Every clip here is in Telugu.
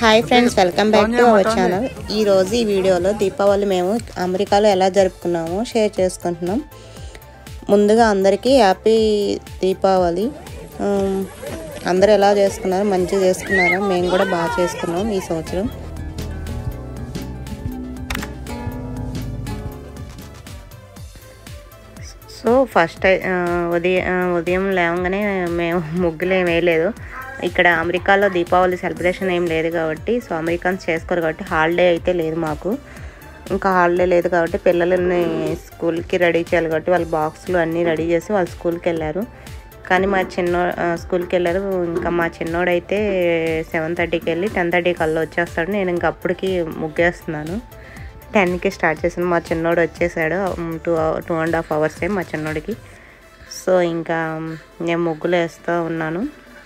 Hi friends welcome back to our channel ఈ రోజు ఈ వీడియోలో దీపావళి మేము అమెరికాలో ఎలా జరుపుకున్నామో షేర్ చేసుకుంటున్నాం ముందుగా అందరికీ హ్యాపీ దీపావళి ఉమ్, అందరూ ఎలా చేసుకున్నారు మంచిగా చేసుకున్నారా మేము కూడా బాగా చేసుకున్నాం ఈ సంవత్సరం సో ఫస్ట్ ఉదయం ఉదయం లేవగానే మేము ముగ్గులు ఏం వేయలేదు ఇక్కడ అమెరికాలో దీపావళి సెలబ్రేషన్ ఏం లేదు కాబట్టి సో అమెరికన్స్ చేసుకోరు కాబట్టి హాలిడే అయితే లేదు మాకు ఇంకా హాలిడే లేదు కాబట్టి పిల్లలని స్కూల్కి రెడీ చేయాలి కాబట్టి వాళ్ళ బాక్సులు అన్నీ రెడీ చేసి వాళ్ళు స్కూల్కి వెళ్ళారు కానీ మా చిన్నో ఆ, స్కూల్కి వెళ్ళారు ఇంకా మా చిన్నోడైతే సెవెన్ థర్టీకి వెళ్ళి టెన్ థర్టీకి కల్లా వచ్చేస్తాడు నేను ఇంకా అప్పటికి ముగ్గేస్తున్నాను టెన్కి స్టార్ట్ చేసాను మా చిన్నోడు వచ్చేసాడు టూ టూ అండ్ హాఫ్ అవర్సే మా చిన్నోడికి సో ఇంకా నేను ముగ్గులు వేస్తూ ఉన్నాను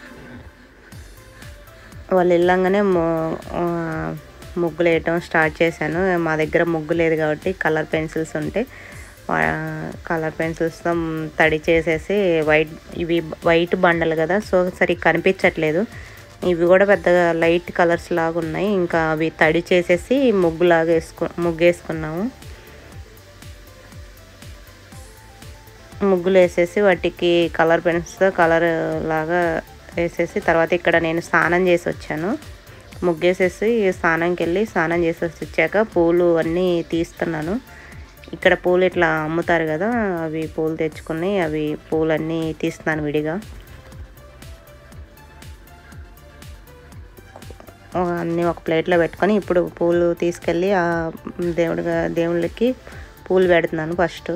వాళ్ళు వెళ్ళంగానే ము- ఆ, ముగ్గులు వేయటం స్టార్ట్ చేశాను మా దగ్గర ముగ్గు లేదు కాబట్టి కలర్ పెన్సిల్స్ ఉంటే కలర్ పెన్సిల్స్తో తడి చేసేసి వైట్ ఇవి వైట్ బండలు కదా సో సరిగ్గా కనిపించట్లేదు ఇవి కూడా పెద్దగా లైట్ కలర్స్ లాగా ఉన్నాయి ఇంకా అవి తడి చేసేసి ముగ్గులాగా వేసుకు ముగ్గు వేసుకున్నాము ముగ్గులు వేసేసి వాటికి కలర్ పెన్స్తో కలర్ లాగా వేసేసి తర్వాత ఇక్కడ నేను స్నానం చేసి వచ్చాను ముగ్గేసేసి స్నానంకి వెళ్ళి స్నానం చేసి వచ్చాక పూలు అన్నీ తీస్తున్నాను ఇక్కడ పూలు ఇట్లా అమ్ముతారు కదా అవి పూలు తెచ్చుకుని అవి పూలన్నీ తీస్తున్నాను విడిగా అన్నీ ఒక ప్లేట్లో పెట్టుకొని ఇప్పుడు పూలు తీసుకెళ్ళి ఆ దేవుడిగా దేవుళ్ళకి పూలు పెడుతున్నాను ఫస్ట్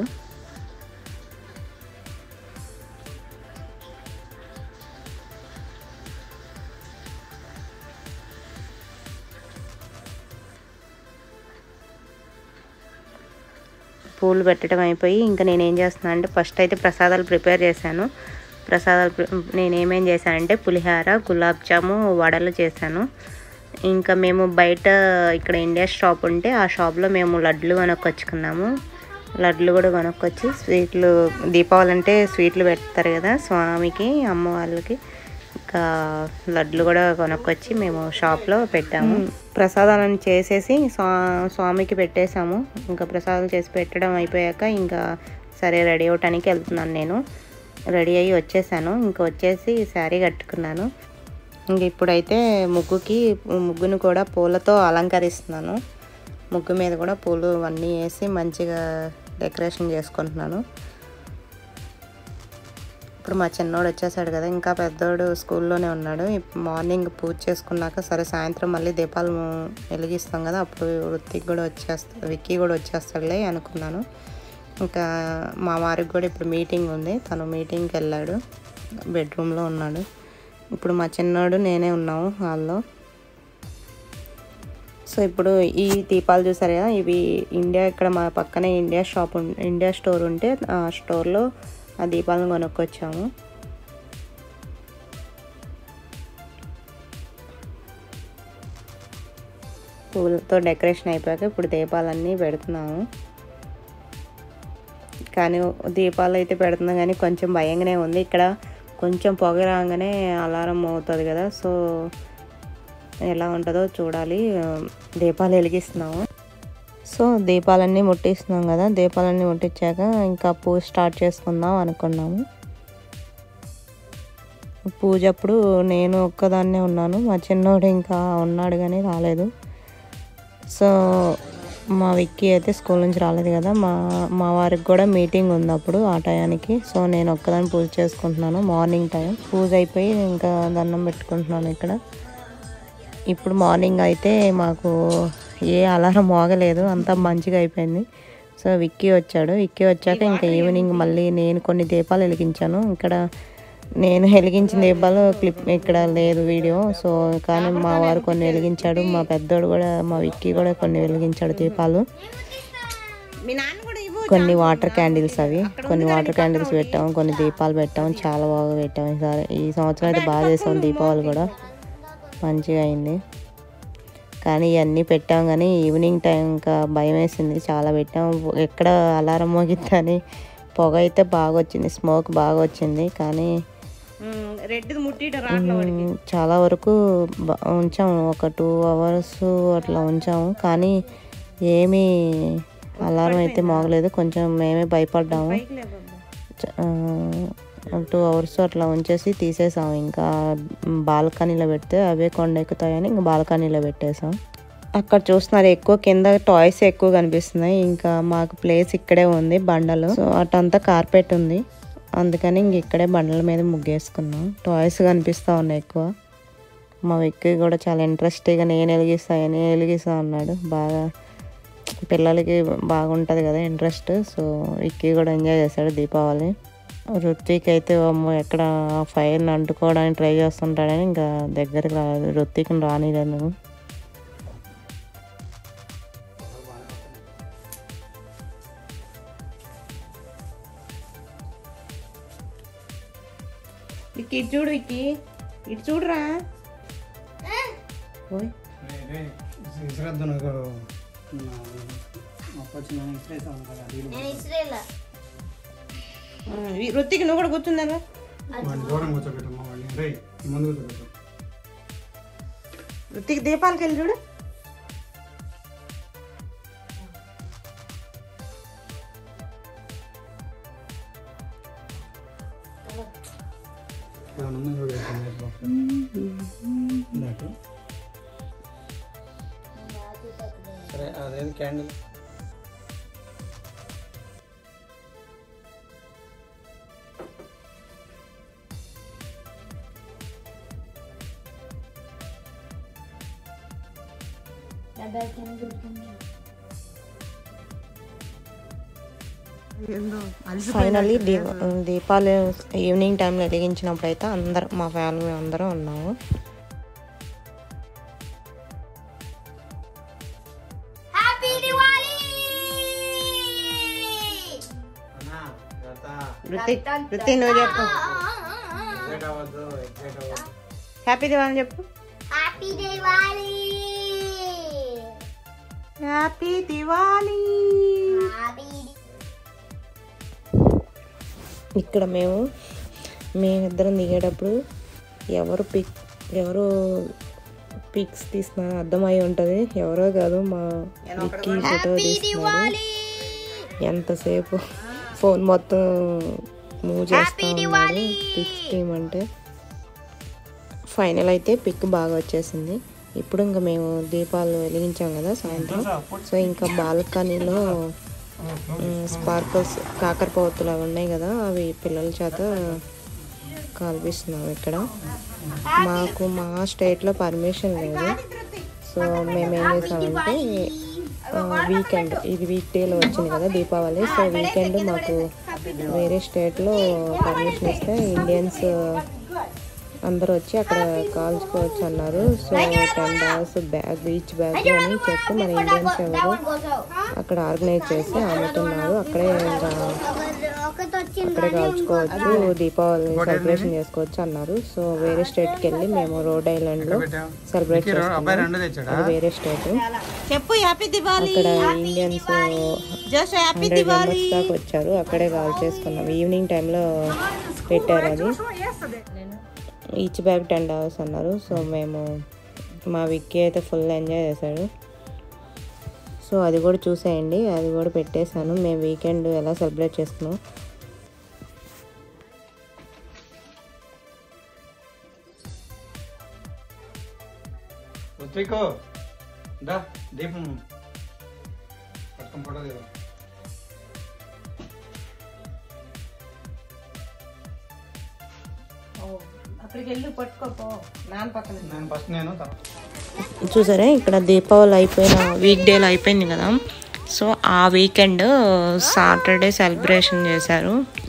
పూలు పెట్టడం అయిపోయి ఇంకా నేను ఏం చేస్తున్నాను అంటే ఫస్ట్ అయితే ప్రసాదాలు ప్రిపేర్ చేశాను ప్రసాదాలు ప్రి- నేను ఏమేం చేశానంటే పులిహార గులాబ్ జాము వడలు చేశాను ఇంకా మేము బయట ఇక్కడ ఇండియా షాప్ ఉంటే ఆ షాప్లో మేము లడ్లు కొనుక్కొచ్చుకున్నాము లడ్లు కూడా కొనుక్కొచ్చి స్వీట్లు దీపావళి అంటే స్వీట్లు పెడతారు కదా స్వామికి అమ్మ వాళ్ళకి ఇంకా లడ్లు కూడా కొనుక్కొచ్చి మేము షాప్లో పెట్టాము ప్రసాదాలను చేసేసి స్వా స్వామికి పెట్టేశాము ఇంకా ప్రసాదాలు చేసి పెట్టడం అయిపోయాక ఇంకా సరే రెడీ అవటానికి వెళ్తున్నాను నేను రెడీ అయ్యి వచ్చేసాను ఇంకా వచ్చేసి శారీ కట్టుకున్నాను ఇంక ఇప్పుడైతే ముగ్గుకి ముగ్గును కూడా పూలతో అలంకరిస్తున్నాను ముగ్గు మీద కూడా పూలు అన్నీ వేసి మంచిగా డెకరేషన్ చేసుకుంటున్నాను ఇప్పుడు మా చిన్నోడు వచ్చేసాడు కదా ఇంకా పెద్దోడు స్కూల్లోనే ఉన్నాడు ఇప్ మార్నింగ్ పూజ చేసుకున్నాక సరే సాయంత్రం మళ్ళీ దీపాలు వెలిగిస్తాం కదా అప్పుడు వృత్తికి కూడా వచ్చేస్తా విక్కీ కూడా వచ్చేస్తాడులే అనుకున్నాను ఇంకా మా వారికి కూడా ఇప్పుడు మీటింగ్ ఉంది తను మీటింగ్కి వెళ్ళాడు బెడ్రూమ్లో ఉన్నాడు ఇప్పుడు మా చిన్నోడు నేనే ఉన్నాము హాల్లో సో ఇప్పుడు ఈ దీపాలు చూసారు కదా ఇవి ఇండియా ఇక్కడ మా పక్కనే ఇండియా షాప్ ఉం- ఇండియా స్టోర్ ఉంటే ఆ స్టోర్లో ఆ దీపాలను కొనుక్కొచ్చాము పూలతో డెకరేషన్ అయిపోయాక ఇప్పుడు దీపాలన్నీ పెడుతున్నాము కానీ దీపాలు అయితే పెడుతున్నాం కానీ కొంచెం భయంగానే ఉంది ఇక్కడ కొంచెం పొగ రాగానే అలారం అవుతుంది కదా సో ఎలా ఉంటుందో చూడాలి దీపాలు వెలిగిస్తున్నాము సో దీపాలన్నీ ముట్టిస్తున్నాం కదా దీపాలన్నీ ముట్టించాక ఇంకా పూజ స్టార్ట్ చేసుకుందాం అనుకున్నాము పూజ అప్పుడు నేను ఒక్కదాన్నే ఉన్నాను మా చిన్నోడు ఇంకా ఉన్నాడు కానీ రాలేదు సో మా విక్కీ అయితే స్కూల్ నుంచి రాలేదు కదా మా మా వారికి కూడా మీటింగ్ ఉంది అప్పుడు ఆ టయానికి సో నేను ఒక్కదాన్ని పూజ చేసుకుంటున్నాను మార్నింగ్ టైం పూజ అయిపోయి ఇంకా దండం పెట్టుకుంటున్నాను ఇక్కడ ఇప్పుడు మార్నింగ్ అయితే మాకు ఏ అలారం మోగలేదు అంతా మంచిగా అయిపోయింది సో విక్కీ వచ్చాడు విక్కీ వచ్చాక ఇంకా ఈవినింగ్ మళ్ళీ నేను కొన్ని దీపాలు వెలిగించాను ఇక్కడ నేను వెలిగించిన దీపాలు క్లిప్ ఇక్కడ లేదు వీడియో సో కానీ మా వారు కొన్ని వెలిగించాడు మా పెద్దోడు కూడా మా విక్కీ కూడా కొన్ని వెలిగించాడు దీపాలు కొన్ని వాటర్ క్యాండిల్స్ అవి కొన్ని వాటర్ క్యాండిల్స్ పెట్టాము కొన్ని దీపాలు పెట్టాము చాలా బాగా పెట్టాము ఈసారి ఈ సంవత్సరం అయితే బాగా చేసాం దీపావళి కూడా మంచిగా అయింది కానీ ఇవన్నీ పెట్టాం కానీ ఈవినింగ్ టైం ఇంకా భయం వేసింది చాలా పెట్టాం ఎక్కడ అలారం మోగిద్దని పొగ అయితే బాగా వచ్చింది స్మోక్ బాగా వచ్చింది కానీ రెడ్ ముట్టి రాట్ల వాడికి చాలా వరకు బ- ఉంచాము ఒక టూ అవర్స్ అట్లా ఉంచాము కానీ ఏమీ అలారం అయితే మోగలేదు కొంచెం మేమే భయపడ్డాము పైకి లే బాబు. టూ అవర్స్ అట్లా ఉంచేసి తీసేసాం ఇంకా బాల్కనీలో పెడితే అవే కొండ ఎక్కుతాయని ఇంకా బాల్కనీలో పెట్టేసాం అక్కడ చూస్తున్నారు ఎక్కువ కింద టాయ్స్ ఎక్కువ కనిపిస్తున్నాయి ఇంకా మాకు ప్లేస్ ఇక్కడే ఉంది బండలు సో అటంతా కార్పెట్ ఉంది అందుకని ఇంక ఇక్కడే బండల మీద ముగ్గేసుకున్నాం టాయ్స్ కనిపిస్తూ ఉన్నాయి ఎక్కువ మా వ్యక్తి కూడా చాలా ఇంట్రెస్ట్గా నేను వెలిగిస్తా నేను వెలిగిస్తా అన్నాడు బాగా పిల్లలకి బాగుంటుంది కదా ఇంట్రెస్ట్ సో విక్కీ కూడా ఎంజాయ్ చేశాడు దీపావళి రుత్విక్ అయితే అమ్మో ఎక్కడ ఆ ఫైర్ని అంటుకోవడానికి ట్రై చేస్తుంటాడని ఇంకా దగ్గరికి రాలేదు రుత్విక్ని రానిలేదు ఇటు ఇటు చూడు ఇక్కి ఇటు చూడురా ఓయ్ విశ్రాంతి నాకు వచ్చిన విశ్రేస్తాను కదా నీళ్ళు ఆ, ఈ రుత్తికి నువ్వు కూడా కూర్చుందా వాడిని దూరం కూర్చోబెట్టమ్మా వాడిని రే ముందు కూర్చోబెట్టు రుత్తికి దీపాలకి వెళ్ళి చూడు ఏమన్నా ఉందా చూడు ఇక్కడ నేర్పో. ఇందాక. సరే అదేది క్యాండిల్ ఫైనల్లీ దీప దీపాలు ఈవినింగ్ టైంలో వెలిగించినప్పుడు అయితే అందరం మా ఫ్యామిలీ అందరం ఉన్నాము హ్యాపీ దివాళీ అన్నా తాత రుత్తిక్ రుత్తిక్ నువ్వు చెప్పు ఎగ్జైట్ అవ్వద్దు ఎగ్జైట్ అవ్వద్దు హ్యాపీ దివాళి చెప్పు happy Diwali happy Diwali happy ఇక్కడ మేము మేమిద్దరం దిగేటప్పుడు ఎవరు పిక్ ఎవరు పిక్స్ తీస్తున్నారో అర్థమై ఉంటుంది ఎవరో కాదు మా విక్కీ ఫోటో తీస్తున్నాడు ఎంతసేపు ఫోన్ మొత్తం మూవ్ చేస్తా ఉన్నాడు పిక్స్ తీయమంటే ఫైనల్ అయితే పిక్ బాగా వచ్చేసింది ఇప్పుడు ఇంకా మేము దీపాలు వెలిగించాం కదా సాయంత్రం సో ఇంకా బాల్కనీలో స్పార్కల్స్ కాకరపోతులు అవి ఉన్నాయి కదా అవి పిల్లల చేత కాల్పిస్తున్నాం ఇక్కడ మాకు మా స్టేట్లో పర్మిషన్ లేదు సో మేము ఏం చేసామంటే వీకెండ్ ఇది వీక్ డేలో వచ్చింది కదా దీపావళి సో వీకెండ్ మాకు వేరే స్టేట్లో పర్మిషన్ ఇస్తే ఇండియన్స్ అందరూ వచ్చి అక్కడ కాల్చుకోవచ్చు అన్నారు so ten dollars bag each bag అని చెప్పి మన ఇండియన్స్ ఎవరు అక్కడ ఆర్గనైజ్ చేసి అమ్ముతున్నారు అక్కడే ఇంకా ఒకటి వచ్చింది అక్కడే కాల్చుకోవచ్చు దీపావళి సెలబ్రేషన్ చేసుకోవచ్చు అన్నారు సో వేరే స్టేట్కి వెళ్ళి మేము రోడ్ ఐలాండ్ లో సెలబ్రేట్ అబ్బాయి చేసుకున్నాం రెండు తెచ్చాడా అది వేరే స్టేట్ చెప్పు హ్యాపీ దివాళీ అక్కడ Indians just happy hundred members దాకా వచ్చారు అక్కడే కాల్ చేసుకున్నాం ఈవినింగ్ టైంలో పెట్టారు అది ఈచ్ బ్యాగ్ టెన్ డాలర్స్ అన్నారు సో మేము మా విక్కీ అయితే ఫుల్ ఎంజాయ్ చేశాడు సో అది కూడా చూసేయండి అది కూడా పెట్టేశాను మేము వీకెండ్ ఎలా సెలబ్రేట్ చేసుకున్నాం ఋత్విక్ దా దీపం పట్టుకొని ఫోటో దిగు అక్కడికి వెళ్ళి పట్టుకోపో నాన్న పక్కన నేను ఫస్ట్ నేను తర్వాత చూసారా ఇక్కడ దీపావళి అయిపోయిన వీక్ డేలో అయిపోయింది కదా సో ఆ వీకెండ్ సాటర్డే సెలబ్రేషన్ చేశారు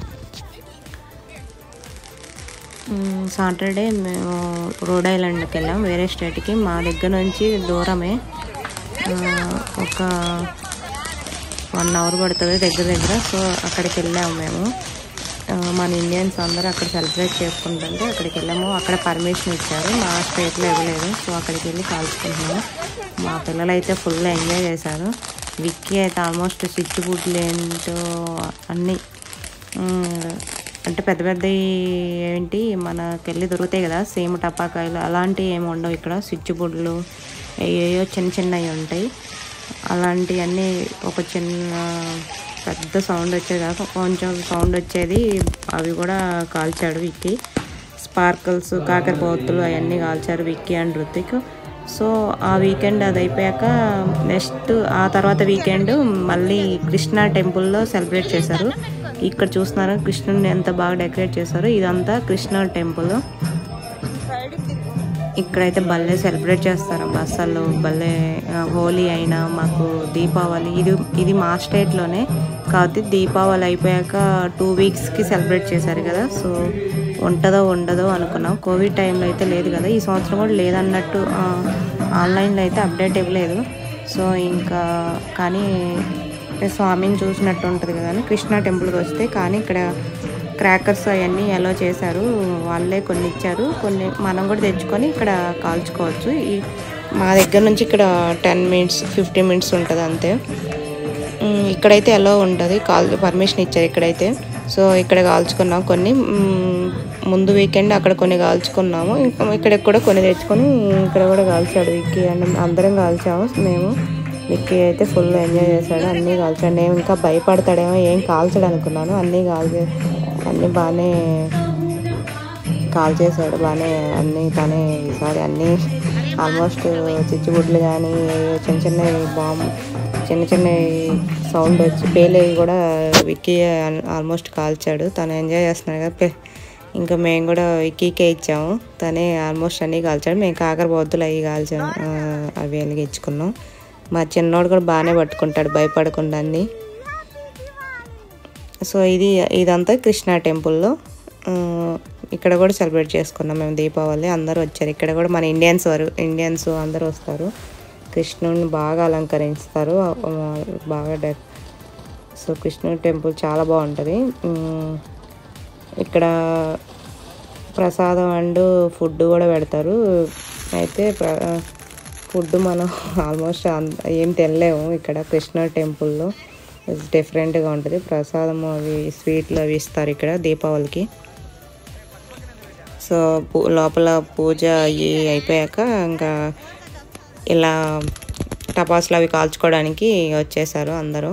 మ్, సాటర్డే మేము రోడ్ ఐలాండ్కి వెళ్ళాం వేరే స్టేట్కి మా దగ్గర నుంచి దూరమే ఆ, ఒక వన్ అవర్ పడుతుంది దగ్గర దగ్గర సో అక్కడికి వెళ్ళాము మేము ఆ, మన ఇండియన్స్ అందరూ అక్కడ సెలబ్రేట్ చేసుకుంటుంటే అక్కడికి వెళ్ళాము అక్కడ పర్మిషన్ ఇచ్చారు మా స్టేట్లో ఇవ్వలేదు సో అక్కడికి వెళ్ళి కాల్చుకుంటున్నాము మా పిల్లలు అయితే ఫుల్ ఎంజాయ్ చేశారు విక్కీ అయితే ఆల్మోస్ట్ చిచ్చుబుడ్లు ఏంటో అన్నీ మ్, అంటే పెద్ద పెద్ద ఏంటి మనకెళ్ళి దొరుకుతాయి కదా సేమ్ టపాకాయలు అలాంటివి ఏమి ఉండవు ఇక్కడ స్విచ్ బోర్డులు ఏయో చిన్న చిన్నవి ఉంటాయి అలాంటివన్నీ ఒక చిన్న పెద్ద సౌండ్ వచ్చేది కాక కొంచెం సౌండ్ వచ్చేది అవి కూడా కాల్చాడు విక్కీ స్పార్కల్స్ కాకరపోతులు అవన్నీ కాల్చారు విక్కీ అండ్ రుతిక్ సో ఆ వీకెండ్ అది అయిపోయాక నెక్స్ట్ ఆ తర్వాత వీకెండ్ మళ్ళీ కృష్ణ టెంపుల్లో సెలబ్రేట్ చేశారు ఇక్కడ చూస్తున్నారు కృష్ణుని ఎంత బాగా డెకరేట్ చేశారు ఇదంతా కృష్ణ టెంపుల్ ఇక్కడైతే భలే సెలబ్రేట్ చేస్తారు అసలు భలే ఆ, హోలీ అయినా మాకు దీపావళి ఇది ఇది మా స్టేట్లోనే కాకపోతే దీపావళి అయిపోయాక టూ వీక్స్కి సెలబ్రేట్ చేశారు కదా సో ఉంటుందో ఉండదో అనుకున్నాం కోవిడ్ టైంలో అయితే లేదు కదా ఈ సంవత్సరం కూడా లేదన్నట్టు ఆ, ఆన్లైన్లో అయితే అప్డేట్ ఇవ్వలేదు సో ఇంకా కానీ స్వామిని చూసినట్టు ఉంటుంది కదా అని కృష్ణ టెంపుల్కి వస్తే కానీ ఇక్కడ క్రాకర్స్ అవన్నీ ఎలా చేశారు వాళ్ళే కొన్ని ఇచ్చారు కొన్ని మనం కూడా తెచ్చుకొని ఇక్కడ కాల్చుకోవచ్చు ఈ మా దగ్గర నుంచి ఇక్కడ టెన్ మినిట్స్ ఫిఫ్టీన్ మినిట్స్ ఉంటుంది అంతే ఉమ్, ఇక్కడైతే ఎలా ఉంటుంది కాల్ పర్మిషన్ ఇచ్చారు ఇక్కడైతే సో ఇక్కడ కాల్చుకున్నాం కొన్ని ఉమ్, ముందు వీకెండ్ అక్కడ కొన్ని కాల్చుకున్నాము ఇంకా ఇక్కడ కూడా కొన్ని తెచ్చుకొని ఇక్కడ కూడా కాల్చాడు విక్కీ అండ్ అందరం కాల్చాము మేము విక్కీ అయితే ఫుల్ ఎంజాయ్ చేశాడు అన్నీ కాల్చాడు నేను ఇంకా భయపడతాడేమో ఏం కాల్చాడు అనుకున్నాను అన్నీ కాల్చే అన్నీ బాగానే కాల్ చేశాడు బాగానే అన్నీ తనే ఈసారి అన్నీ ఆల్మోస్ట్ చిచ్చుబుడ్లు కానీ చిన్న చిన్న బాంబు చిన్న చిన్న సౌండ్ వచ్చి పేలేవి కూడా విక్కీ ఆల్మోస్ట్ కాల్చాడు తను ఎంజాయ్ చేస్తున్నాడు కదా పే- ఇంకా మేము కూడా విక్కీకే ఇచ్చాము తనే ఆల్మోస్ట్ అన్నీ కాల్చాడు మేము కాకర బొద్దులు అవి కాల్చాము ఆ, అవి వెలిగించుకున్నాం మా చిన్నోడు కూడా బాగానే పట్టుకుంటాడు భయపడకుండా అన్నీ సో ఇది ఇదంతా కృష్ణా టెంపుల్లో ఆ, ఇక్కడ కూడా సెలబ్రేట్ చేసుకున్నాం మేము దీపావళి అందరూ వచ్చారు ఇక్కడ కూడా మన ఇండియన్స్ వారు ఇండియన్స్ అందరూ వస్తారు కృష్ణుడిని బాగా అలంకరిస్తారు ఆ, బాగా డె సో కృష్ణుడి టెంపుల్ చాలా బాగుంటుంది ఉమ్, ఇక్కడ ప్రసాదం అండ్ ఫుడ్ కూడా పెడతారు అయితే ప్ర- ఫుడ్ మనం ఆల్మోస్ట్ అంత ఏం తినలేము ఇక్కడ కృష్ణ టెంపుల్లో డిఫరెంట్గా ఉంటుంది ప్రసాదం అవి స్వీట్లు అవి ఇస్తారు ఇక్కడ దీపావళికి సో పూ- లోపల పూజ అవి అయిపోయాక ఇంకా ఇలా టపాసులు అవి కాల్చుకోవడానికి వచ్చేసారు అందరూ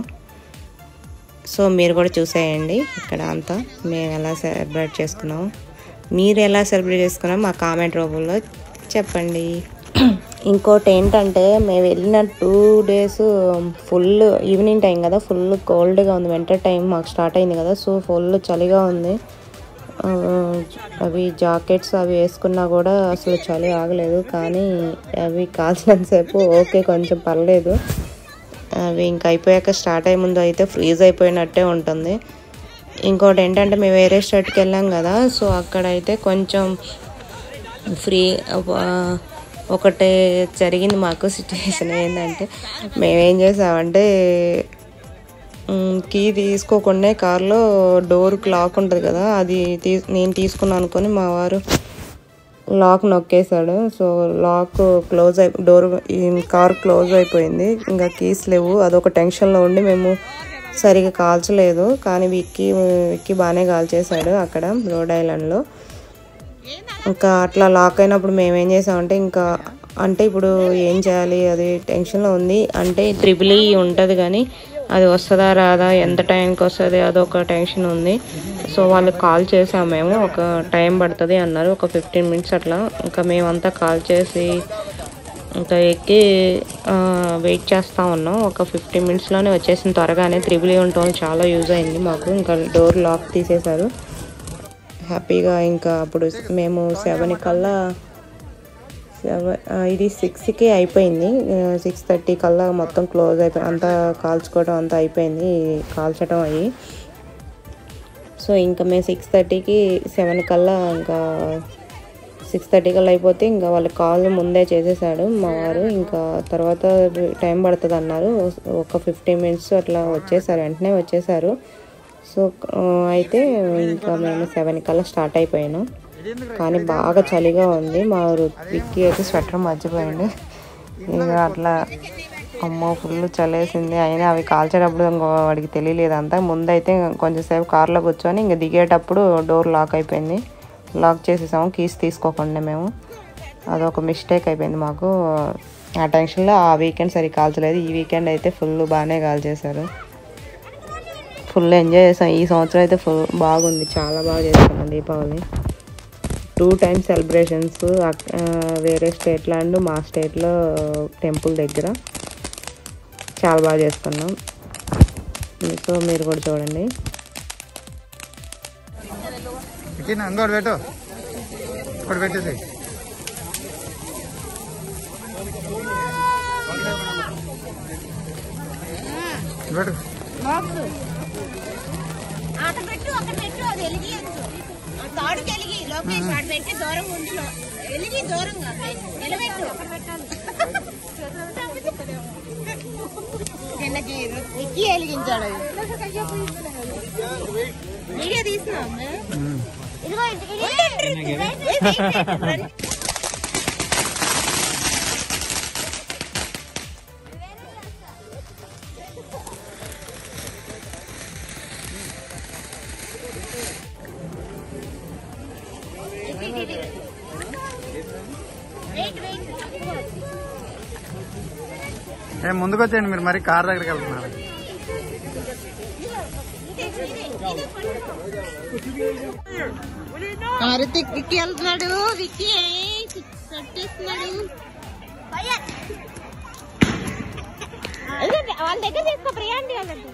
సో మీరు కూడా చూసేయండి ఇక్కడ అంతా మేము ఎలా సెలబ్రేట్ చేసుకున్నాము మీరు ఎలా సెలబ్రేట్ చేసుకున్నామో మా కామెంట్ రూపంలో చెప్పండి ఇంకోటి ఏంటంటే మేము వెళ్ళిన two days full evening time కదా ఫుల్ కోల్డ్గా ఉంది వింటర్ టైం మాకు స్టార్ట్ అయింది కదా సో ఫుల్ చలిగా ఉంది ఆ, అవి జాకెట్స్ అవి వేసుకున్నా కూడా అసలు చలి ఆగలేదు కానీ అవి కాల్చినంతసేపు ఓకే కొంచెం పర్లేదు అవి ఇంకా అయిపోయాక స్టార్ట్ అయ్యే ముందు అయితే ఫ్రీజ్ అయిపోయినట్టే ఉంటుంది ఇంకోటి ఏంటంటే మేము వేరే స్టేట్కి వెళ్ళాం కదా సో అక్కడైతే కొంచెం ఫ్రీ ఒకటి జరిగింది మాకు సిచ్యువేషన్ ఏంటంటే మేమేం చేసామంటే మ్, కీ తీసుకోకుండా కార్లో డోర్ లాక్ ఉంటుంది కదా అది తీ నేను తీసుకున్నాను అనుకొని మా వారు లాక్ నొక్కేశాడు సో లాక్ క్లోజ్ అయి డోర్ ఈ కార్ క్లోజ్ అయిపోయింది ఇంకా కీస్ లేవు అదొక టెన్షన్లో ఉండి మేము సరిగా కాల్చలేదు కానీ విక్కీ విక్కీ బాగానే కాల్చేశాడు అక్కడ రోడ్ ఐలాండ్లో ఇంకా అట్లా లాక్ అయినప్పుడు మేము ఏం చేసామంటే ఇంకా అంటే ఇప్పుడు ఏం చేయాలి అది టెన్షన్లో ఉంది అంటే త్రిబుల్ ఈ ఉంటుంది కానీ అది వస్తుందా రాదా ఎంత టైంకి వస్తుంది అదొక టెన్షన్ ఉంది సో వాళ్ళకి కాల్ చేసాము మేము ఒక టైం పడుతుంది అన్నారు ఒక ఫిఫ్టీన్ మినిట్స్ అట్లా ఇంకా మేమంతా కాల్ చేసి ఇంకా ఎక్కి వెయిట్ చేస్తూ ఉన్నాం ఒక ఫిఫ్టీన్ మినిట్స్లోనే వచ్చేసిన త్వరగానే త్రిబుల్ ఈ ఉండటం చాలా యూజ్ అయింది మాకు ఇంకా డోర్ లాక్ తీసేశారు హ్యాపీగా ఇంకా అప్పుడు మేము సెవెన్ కల్లా సెవెన్ ఇది సిక్స్కి అయిపోయింది సిక్స్ థర్టీ కల్లా మొత్తం క్లోజ్ అయిపోయి అంతా కాల్చుకోవడం అంతా అయిపోయింది కాల్చడం అయ్యి సో ఇంకా మేము సిక్స్ థర్టీకి సెవెన్ కల్లా ఇంకా సిక్స్ థర్టీ కల్లా అయిపోతే ఇంకా వాళ్ళ కాల్ ముందే చేసేసాడు మా వారు ఇంకా తర్వాత టైం పడుతుంది అన్నారు ఒక ఫిఫ్టీన్ మినిట్స్ అట్లా వచ్చేసారు వెంటనే వచ్చేసారు సో ఆ, అయితే ఇంకా మేము సెవెన్ కల్లా స్టార్ట్ అయిపోయాను కానీ బాగా చలిగా ఉంది మా రు- విక్కీ అయితే స్వెటర్ మర్చిపోయింది ఇంకా అట్లా అమ్మో ఫుల్ చలేసింది అయినా అవి కాల్చేటప్పుడు ఇంకో వాడికి తెలియలేదు అంతా ముందైతే కొంచెంసేపు కార్లో కూర్చొని ఇంక దిగేటప్పుడు డోర్ లాక్ అయిపోయింది లాక్ చేసేసాము కీస్ తీసుకోకుండా మేము అదొక మిస్టేక్ అయిపోయింది మాకు ఆ టెన్షన్లో ఆ వీకెండ్ సరిగ్గా కాల్చలేదు ఈ వీకెండ్ అయితే ఫుల్ బాగానే కాల్చేశారు ఫుల్ ఎంజాయ్ చేసాం ఈ సంవత్సరం అయితే ఫుల్ బాగుంది చాలా బాగా చేసుకున్నాం దీపావళి టూ టైమ్స్ సెలబ్రేషన్స్ వేరే స్టేట్లో అండ్ మా స్టేట్లో టెంపుల్ దగ్గర చాలా బాగా చేసుకున్నాం సో మీరు కూడా చూడండి వికీ నా ఇంకోటి పెట్టు ఇంకోటి పెట్టేసి పెట్టు ఆట పెట్టు అక్కడ పెట్టు అది వెలిగియచ్చు తాడు తెలిగి లోపేసి ఆడ పెట్టి దూరం ఉండి వెలిగి దూరంగా నిలబెట్టు కిందకి ఎక్కి వెలిగించాడు వీడియో తీసినా ఏ ముందుకు వచ్చేయండి మీరు మరి కార్ దగ్గరికి వెళ్తున్నారు హారతిక్ విక్కీ వెళ్తున్నాడు విక్కీ కట్టేస్తున్నాడు వాళ్ళ దగ్గర తీసుకో ప్రియాంటి వాళ్ళకి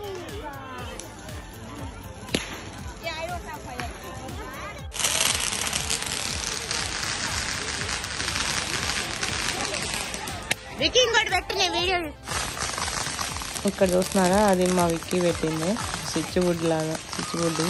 విక్కీ ఇంకోటి పెట్టు నేను వీడియో ఇక్కడ చూస్తున్నారా అది మా విక్కీ పెట్టింది స్విచ్ వుడ్ లాగా స్విచ్ వుడ్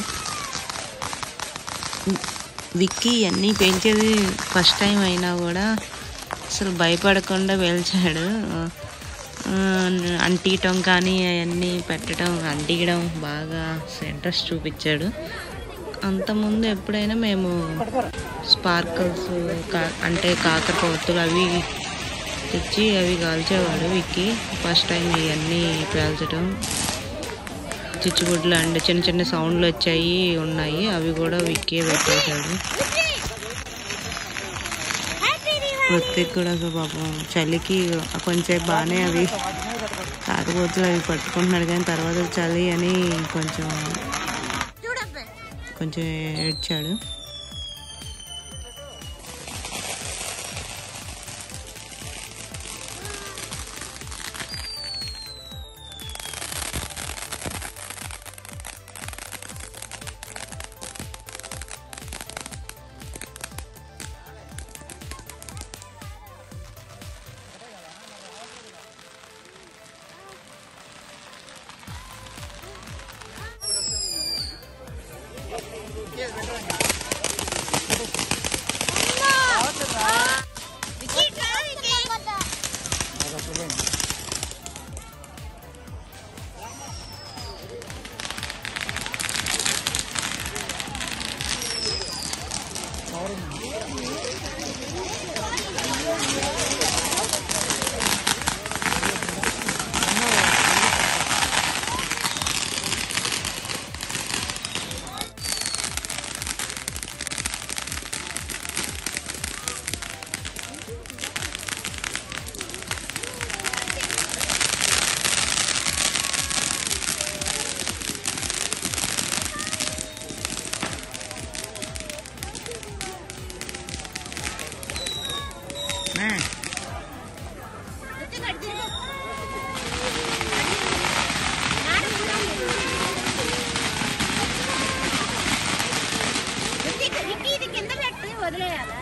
విక్కీ అన్నీ పెంచేది ఫస్ట్ టైం అయినా కూడా అసలు భయపడకుండా వెళ్చాడు ఆ, అంటియటం కానీ అవన్నీ పెట్టడం అంటియడం బాగా ఇంట్రెస్ట్ చూపించాడు అంతకుముందు ఎప్పుడైనా మేము స్పార్కల్స్ కా అంటే కాకర పొత్తులు అవి తెచ్చి అవి కాల్చేవాడు విక్కీ ఫస్ట్ టైం ఇవన్నీ పేల్చడం చిచ్చుబుడ్లు అండ్ చిన్న చిన్న సౌండ్లు వచ్చాయి ఉన్నాయి అవి కూడా విక్కీ పెట్టేశాడు ప్రత్యేక కూడా అసలు పాపం చలికి కొంచెం బాగానే అవి కాకపోతే అవి పట్టుకుంటున్నాడు కానీ తర్వాత చలి అని కొంచెం కొంచెం ఏడ్చాడు నే. ఇది కింద పెట్టి వదిలేయాలా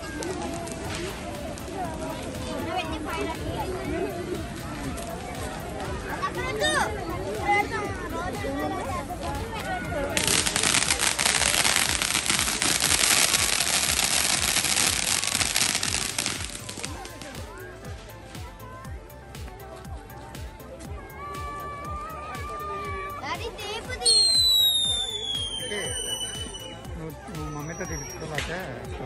అది తేపుది వికీ, నువ్వు నువ్వు మమ్మీతో తీసుకోలేక సో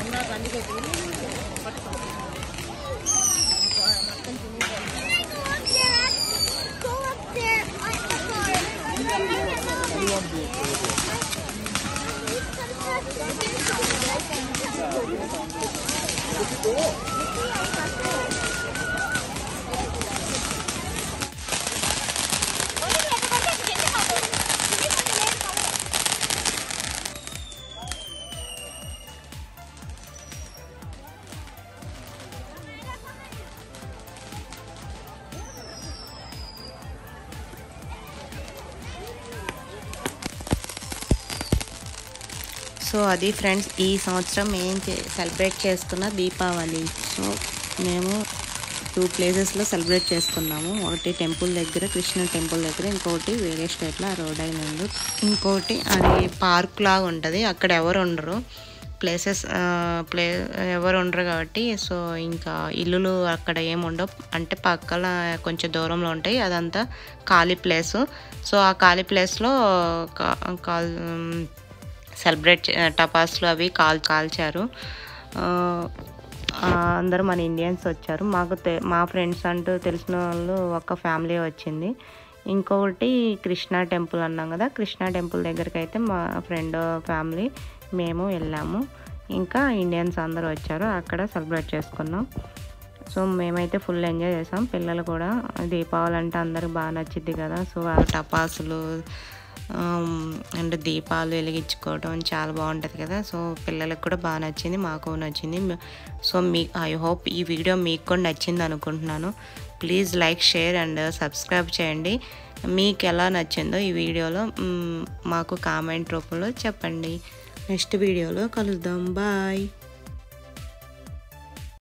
సో అది ఫ్రెండ్స్ ఈ సంవత్సరం ఏం సెలబ్రేట్ చేసుకున్న దీపావళి సో మేము టూ ప్లేసెస్లో సెలబ్రేట్ చేసుకున్నాము ఒకటి టెంపుల్ దగ్గర కృష్ణ టెంపుల్ దగ్గర ఇంకోటి వేరే స్టేట్లో రోడ్ అయినందు ఇంకోటి అది పార్క్ లాగా ఉంటుంది అక్కడ ఎవరు ఉండరు ప్లేసెస్ ప్లే ఎవరు ఉండరు కాబట్టి సో ఇంకా ఇల్లులు అక్కడ ఏమి ఉండవు అంటే పక్కన కొంచెం దూరంలో ఉంటాయి అదంతా ఖాళీ ప్లేసు సో ఆ ఖాళీ ప్లేస్లో కాల్ సెలబ్రేట్ టపాస్లు అవి కాల్ కాల్చారు ఆ, ఆ, అందరూ మన ఇండియన్స్ వచ్చారు మాకు తె- మా ఫ్రెండ్స్ అంటూ తెలిసిన వాళ్ళు ఒక ఫ్యామిలీ వచ్చింది ఇంకొకటి కృష్ణా టెంపుల్ అన్నాం కదా కృష్ణా టెంపుల్ దగ్గరికి అయితే మా ఫ్రెండ్ ఫ్యామిలీ మేము వెళ్ళాము ఇంకా ఇండియన్స్ అందరూ వచ్చారు అక్కడ సెలబ్రేట్ చేసుకున్నాం సో మేమైతే ఫుల్ ఎంజాయ్ చేసాం పిల్లలు కూడా దీపావళి అంటే అందరికి బాగా నచ్చింది కదా సో ఆ టపాసులు అండ్ దీపాలు వెలిగించుకోవడం చాలా బాగుంటుంది కదా సో పిల్లలకు కూడా బాగా నచ్చింది మాకు నచ్చింది సో మీ ఐ హోప్ ఈ వీడియో మీకు కూడా నచ్చింది అనుకుంటున్నాను please like share and subscribe చేయండి మీకు ఎలా నచ్చిందో ఈ వీడియోలో మ్, మాకు కామెంట్ రూపంలో చెప్పండి నెక్స్ట్ వీడియోలో కలుద్దాం బాయ్